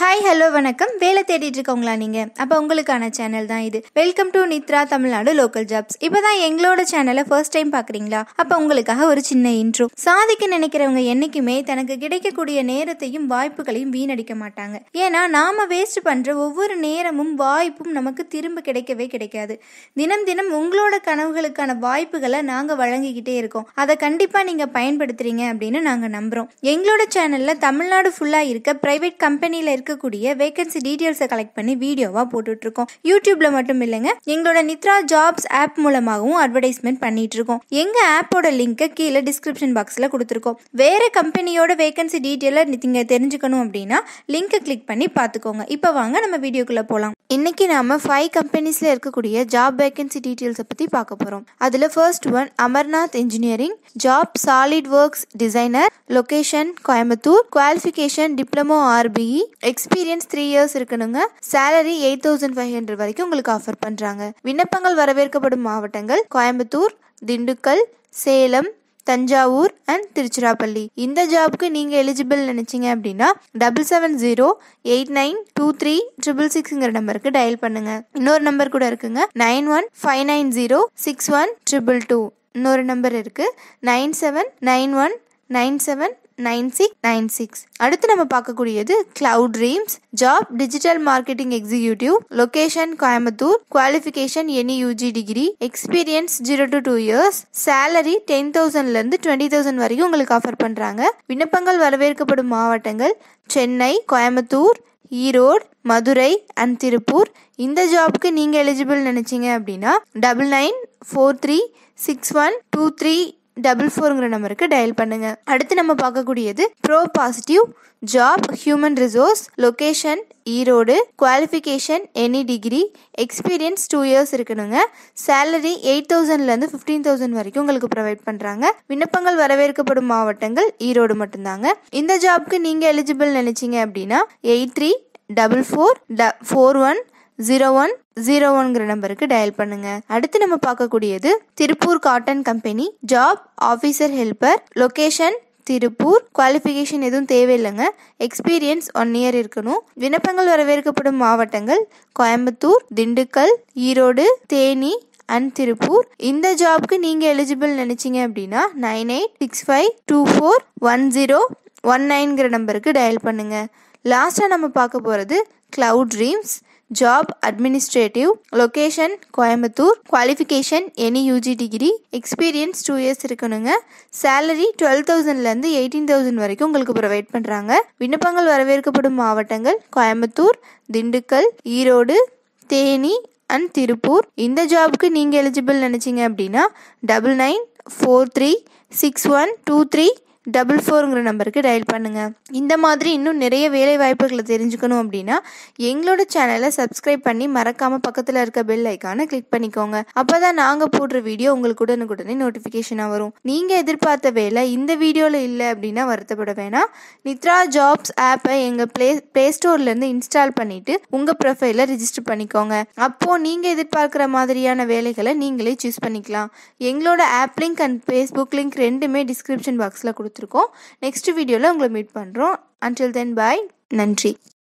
hi hello வணக்கம் வேலை தேடிட்டு இருக்கவங்களா நீங்கள் அப்போ உங்களுக்கான சேனல் தான் இது welcome to Nithra Tamil Nadu local jobs இப்போ தான் எங்களோட சேனலை ஃபர்ஸ்ட் டைம் பார்க்குறீங்களா அப்போ உங்களுக்காக ஒரு சின்ன இன்ட்ரோ சாதிக்க நினைக்கிறவங்க என்றைக்குமே தனக்கு கிடைக்கக்கூடிய நேரத்தையும் வாய்ப்புகளையும் வீணடிக்க மாட்டாங்க ஏன்னா நாம் வேஸ்ட் பண்ணுற ஒவ்வொரு நேரமும் வாய்ப்பும் நமக்கு திரும்ப கிடைக்கவே கிடைக்காது தினம் தினம் உங்களோட கனவுகளுக்கான வாய்ப்புகளை நாங்கள் வழங்கிக்கிட்டே இருக்கோம் அதை கண்டிப்பாக நீங்கள் பயன்படுத்துறீங்க அப்படின்னு நாங்கள் நம்புகிறோம் எங்களோட சேனலில் தமிழ்நாடு ஃபுல்லாக இருக்க ப்ரைவேட் கம்பெனியில் இருக்கக்கூடிய வேகன்சி டீட்டெயில்ஸை கலெக்ட் பண்ணி வீடியோவாக போட்டுட்ருக்கோம் யூடியூப்பில் மட்டும் இல்லைங்க எங்களோட நித்ரா ஜாப்ஸ் ஆப் மூலமாகவும் அட்வர்டைஸ்மெண்ட் பண்ணிட்டு இருக்கோம் எங்கள் ஆப்போட லிங்க்கை கீழே டிஸ்கிரிப்ஷன் பாக்ஸில் கொடுத்துருக்கோம் வேறு கம்பெனியோட வேகன்சி டீட்டெயிலை நீங்கள் தெரிஞ்சுக்கணும் அப்படின்னா லிங்க்கை கிளிக் பண்ணி பார்த்துக்கோங்க இப்போ வாங்க நம்ம வீடியோக்குள்ளே போகலாம் இன்னைக்கு நாம ஃபைவ் கம்பெனிஸில் இருக்கக்கூடிய ஜாப் வேகன்சி டீட்டெயில்ஸை பற்றி பார்க்க போகிறோம் அதில் first one Amarnath engineering job solid works designer location Coimbatore qualification diploma or BE experience three years இருக்கணுங்க salary eight thousand five hundred வரைக்கும் உங்களுக்கு ஆஃபர் பண்ணுறாங்க விண்ணப்பங்கள் வரவேற்கப்படும் மாவட்டங்கள் கோயம்புத்தூர் திண்டுக்கல் சேலம் தஞ்சாவூர் அண்ட் திருச்சிராப்பள்ளி இந்த ஜாப்க்கு நீங்கள் எலிஜிபிள் நினச்சிங்க அப்படின்னா double seven zero eight nine two three triple சிக்ஸ்ங்கிற நம்பருக்கு டயல் பண்ணுங்க இன்னொரு நம்பர் கூட இருக்குங்க nine one five nine zero six one triple two இன்னொரு நம்பர் இருக்கு nine seven nine one nine seven nine six nine six அடுத்து நம்ம பார்க்கக்கூடியது cloud dreams job digital marketing executive location Coimbatore qualification any UG degree experience zero to two years salary ten தௌசண்ட்லேருந்து twenty thousand வரைக்கும் உங்களுக்கு offer பண்ணுறாங்க விண்ணப்பங்கள் வரவேற்கப்படும் மாவட்டங்கள் சென்னை கோயம்புத்தூர் ஈரோடு மதுரை அண்ட் திருப்பூர் இந்த ஜாப்க்கு நீங்கள் எலிஜிபிள் நினச்சிங்க அப்படின்னா double nine four three six one two three double ஃபோருங்கிற நம்பருக்கு டயல் பண்ணுங்க அடுத்து நம்ம பார்க்கக்கூடியது pro positive job human resource location Erode qualification any degree experience two years இருக்கணுங்க சேலரி எயிட் தௌசண்ட்லேருந்து ஃபிஃப்டீன் தௌசண்ட் வரைக்கும் உங்களுக்கு ப்ரொவைட் பண்ணுறாங்க விண்ணப்பங்கள் வரவேற்கப்படும் மாவட்டங்கள் ஈரோடு மட்டும்தாங்க இந்த ஜாப்க்கு நீங்கள் எலிஜிபிள் நினச்சிங்க அப்படின்னா எயிட் த்ரீ டபுள் ஃபோர் ட four one zero one zero ஒன்கிற நம்பருக்கு டயல் பண்ணுங்க அடுத்து நம்ம பார்க்கக்கூடியது Tiruppur cotton company job officer helper location Tiruppur qualification எதுவும் தேவையில்லைங்க எக்ஸ்பீரியன்ஸ் ஒன் இயர் இருக்கணும் விண்ணப்பங்கள் வரவேற்கப்படும் மாவட்டங்கள் கோயம்புத்தூர் திண்டுக்கல் ஈரோடு தேனி அண்ட் திருப்பூர் இந்த ஜாப்க்கு நீங்கள் எலிஜிபிள் நினச்சிங்க அப்படின்னா nine eight six five two four one zero one நைன்கிற நம்பருக்கு டயல் பண்ணுங்க லாஸ்ட்டாக நம்ம பார்க்க போகிறது cloud dreams job administrative location Coimbatore qualification any UG degree experience two years இருக்கணுங்க சேலரி டுவெல் தௌசண்ட்லேருந்து எயிட்டீன் தௌசண்ட் வரைக்கும் உங்களுக்கு ப்ரொவைட் பண்ணுறாங்க விண்ணப்பங்கள் வரவேற்கப்படும் மாவட்டங்கள் கோயம்புத்தூர் திண்டுக்கல் ஈரோடு தேனி அண்ட் திருப்பூர் இந்த ஜாபுக்கு நீங்கள் எலிஜிபிள் நினச்சிங்க அப்படின்னா double nine four three six one two three double ஃபோருங்கிற நம்பருக்கு டயல் பண்ணுங்கள் இந்த மாதிரி இன்னும் நிறைய வேலை வாய்ப்புகளை தெரிஞ்சுக்கணும் அப்படின்னா எங்களோட சேனலை சப்ஸ்கிரைப் பண்ணி மறக்காமல் பக்கத்தில் இருக்க பெல் ஐக்கானை கிளிக் பண்ணிக்கோங்க அப்போ தான் நாங்கள் போடுற வீடியோ உங்களுக்கு உடனுக்குடனே நோட்டிஃபிகேஷனாக வரும் நீங்கள் எதிர்பார்த்த வேலை இந்த வீடியோவில் இல்லை அப்படின்னா வருத்தப்பட வேணாம் நித்ரா ஜாப்ஸ் ஆப்பை எங்கள் ப்ளே ப்ளே ஸ்டோர்லேருந்து இன்ஸ்டால் பண்ணிவிட்டு உங்கள் ப்ரொஃபைலை ரிஜிஸ்டர் பண்ணிக்கோங்க அப்போது நீங்கள் எதிர்பார்க்குற மாதிரியான வேலைகளை நீங்களே சூஸ் பண்ணிக்கலாம் எங்களோட app link and Facebook link ரெண்டுமே டிஸ்கிரிப்ஷன் பாக்ஸில் கொடுத்துருக்கோம் நெக்ஸ்ட் வீடியோவில் உங்களை மீட் பண்ணுறோம் அன்டில் தென் பாய் நன்றி